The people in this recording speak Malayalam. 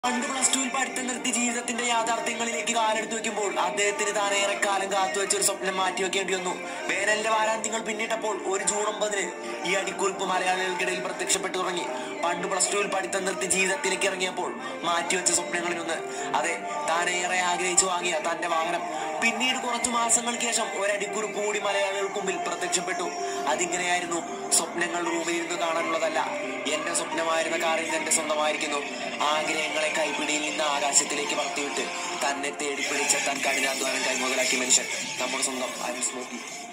പണ്ട് പ്ലസ് ടുവിൽ പഠിത്തം നിർത്തി ജീവിതത്തിന്റെ യാഥാർത്ഥ്യങ്ങളിലേക്ക് കാലെടുത്ത് വെക്കുമ്പോൾ അദ്ദേഹത്തിന് താൻ ഏറെക്കാലം കാത്തുവെച്ച ഒരു സ്വപ്നം മാറ്റിവെക്കേണ്ടി വന്നു വേനലിന്റെ വാരാന്ത്യങ്ങൾ പിന്നിട്ടപ്പോൾ ഒരു ജൂൺ ഒമ്പതിന് ഈ അടിക്കുറിപ്പ് മലയാളികൾക്കിടയിൽ പ്രത്യക്ഷപ്പെട്ടു തുടങ്ങി പണ്ട് പ്ലസ് ടുവിൽ പഠിത്തം നിർത്തി ജീവിതത്തിലേക്ക് ഇറങ്ങിയപ്പോൾ മാറ്റിവെച്ച സ്വപ്നങ്ങളിലൊന്ന് അതെ താൻ ഏറെ ആഗ്രഹിച്ചു വാങ്ങിയ തന്റെ വാഹനം പിന്നീട് കുറച്ചു മാസങ്ങൾക്ക് ശേഷം ഒരടിക്കുറിപ്പ് കൂടി മലയാളികൾക്ക് മുമ്പിൽ പ്രത്യക്ഷപ്പെട്ടു അതിങ്ങനെയായിരുന്നു സ്വപ്നങ്ങൾ റൂമിൽ ഇരുന്ന് കാണാനുള്ളതല്ല എന്റെ സ്വപ്നമായിരുന്ന കാറിൽ എന്റെ സ്വന്തമായിരിക്കുന്നു ആഗ്രഹങ്ങളെ കൈപ്പിടിയിൽ നിന്ന് ആകാശത്തിലേക്ക് പറത്തിവിട്ട് തന്നെ തേടി പിടിച്ച താൻ കഠിനാധ്വാനം കൈമുതലാക്കിയ മനുഷ്യൻ നമ്മുടെ സ്വന്തം അരുൺ സ്മോക്കി